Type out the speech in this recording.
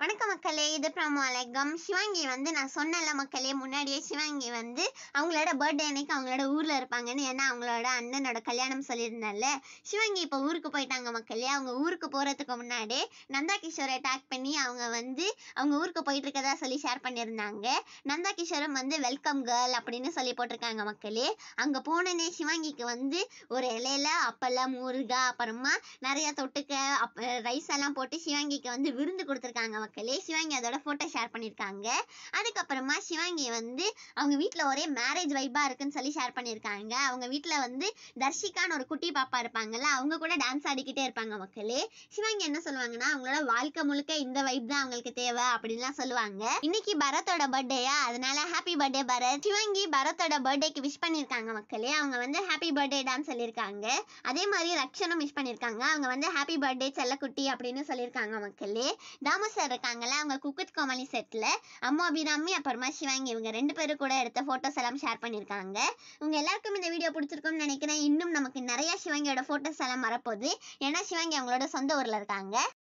வணக்கம் மக்களே இது பிரமாலகம் சிவாங்கி வந்து நான் சொன்னல மக்களே முன்னாடியே சிவாங்கி வந்து அவங்களோட பர்த்டே அன்னைக்கு அவங்களோட ஊர்ல இருப்பாங்கன்னு ஏன்னா அவங்களோட அண்ணனோட கல்யாணம் சொல்லியிருந்தேன்ல சிவாங்கி இப்போ ஊருக்கு போயிட்டாங்க மக்களே அவங்க ஊருக்கு போறதுக்கு முன்னாடி நந்தா கிஷோரை டேக் பண்ணி அவங்க வந்து அவங்க ஊருக்கு போயிட்டு இருக்கதா சொல்லி ஷேர் பண்ணியிருந்தாங்க நந்தா கிஷோரும் வந்து வெல்கம் கேர்ள் அப்படின்னு சொல்லி போட்டிருக்காங்க மக்களே அங்க போனனே சிவாங்கிக்கு வந்து ஒரு இலையில அப்பெல்லாம் ஊறுகாய் அப்புறமா நிறைய தொட்டுக்க அப் ரைஸ் எல்லாம் போட்டு சிவாங்கிக்கு வந்து விருந்து கொடுத்துருக்காங்க மக்களே சிவாங்கி அதோட ஃபோட்டோ ஷேர் பண்ணியிருக்காங்க அதுக்கப்புறமா சிவாங்கி வந்து அவங்க வீட்டில் ஒரே மேரேஜ் வைப்பாக இருக்குன்னு சொல்லி ஷேர் பண்ணியிருக்காங்க அவங்க வீட்டில் வந்து தர்ஷிகான்னு ஒரு குட்டி பாப்பா இருப்பாங்கல்ல அவங்க கூட டான்ஸ் ஆடிக்கிட்டே இருப்பாங்க மக்களே சிவாங்கி என்ன சொல்லுவாங்கன்னா அவங்களோட வாழ்க்கை முழுக்க இந்த வைப் தான் அவங்களுக்கு தேவை அப்படின்லாம் சொல்லுவாங்க இன்னைக்கு பரத்தோட பர்த்டேயா அதனால ஹாப்பி பர்த்டே பரத் சிவாங்கி பரத்தோட பர்த்டேக்கு விஷ் பண்ணியிருக்காங்க மக்களே அவங்க வந்து ஹாப்பி பர்த்டே டான்ஸ் சொல்லியிருக்காங்க அதே மாதிரி ரக்ஷனும் விஷ் பண்ணியிருக்காங்க அவங்க வந்து ஹாப்பி பர்த்டே செல்லக்குட்டி அப்படின்னு சொல்லியிருக்காங்க மக்களே தாமு சார் இருக்காங்கல்ல அவங்க குக்குத் கோமாளி செட்டில் அம்மா அபிராமி அப்புறமா சிவாங்கி இவங்க ரெண்டு பேரும் கூட எடுத்த ஃபோட்டோஸ் எல்லாம் ஷேர் பண்ணியிருக்காங்க உங்க எல்லாருக்கும் இந்த வீடியோ பிடிச்சிருக்கும்னு நினைக்கிறேன் இன்னும் நமக்கு நிறைய சிவாங்கியோட ஃபோட்டோஸ் எல்லாம் வரப்போகுது ஏன்னா சிவாங்கி அவங்களோட சொந்த ஊரில் இருக்காங்க